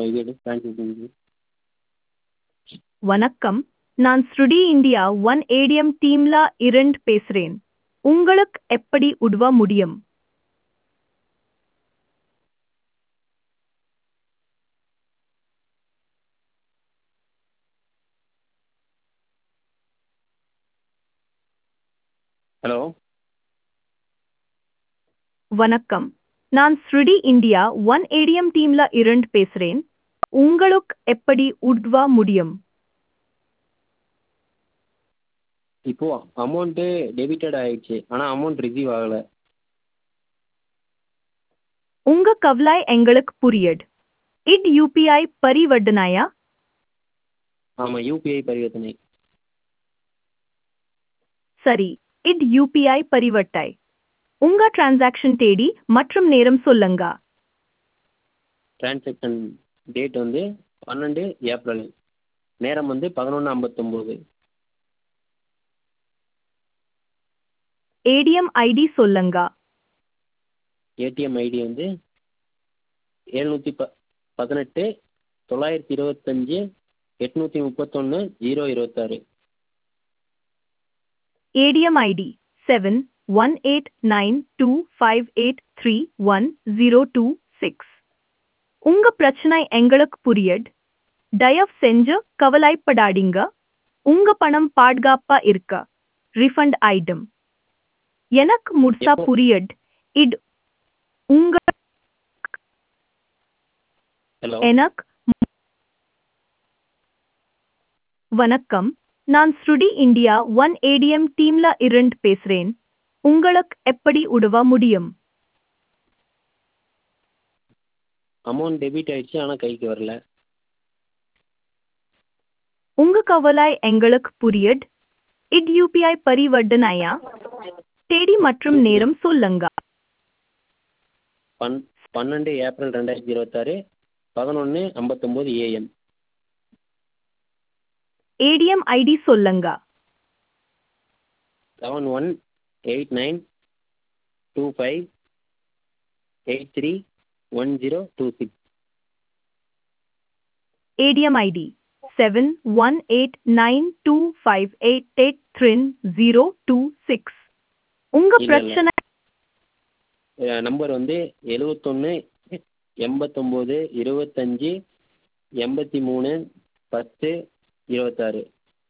இது டிரான்சாக்ஷன் வணக்கம் நான் ஸ்ருடி இந்தியா ஒன் ஏடிஎம் டீம்ல இருந்து பேசுறேன் உங்களுக்கு எப்படி உதவ முடியும் ஹலோ வணக்கம் நான் ஸ்ருடி இந்தியா ஒன் ஏடிஎம் டீம்ல இருந்து பேசுறேன் உங்களுக்கு எப்படி உதவ முடியும் இப்போ அமௌண்ட்டு டெபிட்டட் ஆயிடுச்சு ஆனால் அமௌண்ட் ரிசீவ் ஆகலை உங்க கவலை எங்களுக்கு புரியுது இட் யூபிஐ பரிவர்த்தனையா ஆமாம் யூபிஐ பரிவர்த்தனை சரி இட் யூபிஐ பரிவர்த்தை உங்க டிரான்சாக்ஷன் தேதி மற்றும் நேரம் சொல்லுங்க டிரான்சாக்ஷன் டேட் வந்து பன்னெண்டு ஏப்ரல் நேரம் வந்து பதினொன்று ஐம்பத்தொம்போது ஏடிஎம் ஐடி சொல்லுங்க ஏடிஎம் ஐடி வந்து எழுநூற்றி ப பதினெட்டு தொள்ளாயிரத்தி இருபத்தஞ்சி எட்நூற்றி முப்பத்தொன்று ஜீரோ இருபத்தாறு ATM ID seven one eight nine two five eight three one zero two six உங்க பிரச்சனை எங்களுக்கு புரியுது தயவு செஞ்சு கவலைப்படாதீங்க உங்க பணம் பாதுகாப்பா இருக்க ரிஃபண்ட் ஐட்டம் எனக்கு முழுசா எப்போ? புரியுது இது உங்க ஹலோ எனக்கு வணக்கம் நான் ஸ்ருடி இந்தியா ஒன் ஏடிஎம் டீம்ல இருந்து பேசுறேன் உங்களுக்கு எப்படி உதவ முடியும் அமௌண்ட் டெபிட் ஆயிடுச்சு ஆனால் கைக்கு வரல உங்க கவலை எங்களுக்கு புரியுது இட் யூபிஐ பரிவர்த்தனையா தேதி மற்றும் நேரம் சொல்லுங்க பன் பன்னெண்டு ஏப்ரல் ரெண்டாயிரத்தி இருபத்தாறு பதினொன்று ஐம்பத்தொம்போது ஏஎம் ஏடிஎம் ஐடி சொல்லுங்க seven one eight nine two five eight three one zero two six ATM ID seven one eight nine two five eight eight three zero two six உங்க இல்ல, இல்ல. பிரச்சனை நம்பர் வந்து எழுவத்தொன்று எண்பத்தொம்போது இருபத்தஞ்சி எண்பத்தி மூணு பத்து இருபத்தாறு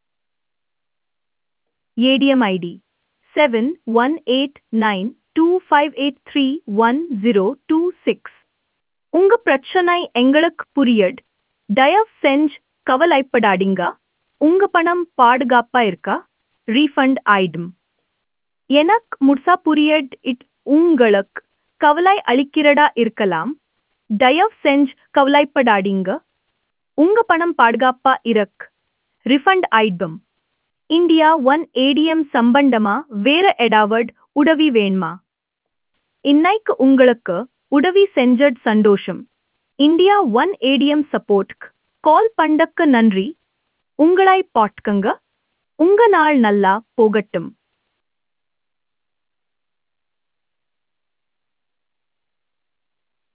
ATM ID seven one eight nine two five eight three one zero two six உங்க பிரச்சனை எங்களுக்கு புரியுது தயவு செஞ்சு கவலைப்படாதீங்க உங்க பணம் பாதுகாப்பா இருக்கா ரீஃபண்ட் ஆயிடும் எனக்கு முழுசா புரியுது இட் உங்களுக்கு கவலை அளிக்கிறதா இருக்கலாம் தயவு செஞ்சு கவலைப்படாதீங்க உங்க பணம் பாதுகாப்பா இருக்கு ரிஃபண்ட் ஆயிடும் இந்தியா ஒன் ஏடிஎம் சம்பந்தமா வேற ஏதாவது உதவி வேணுமா இன்னைக்கு உங்களுக்கு உதவி செஞ்சது சந்தோஷம் இந்தியா ஒன் ஏடிஎம் சப்போர்ட்க்கு கால் பண்ணக்கு நன்றி உங்களை பாட்கங்க உங்க நாள் நல்லா போகட்டும்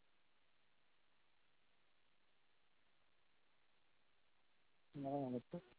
ஆ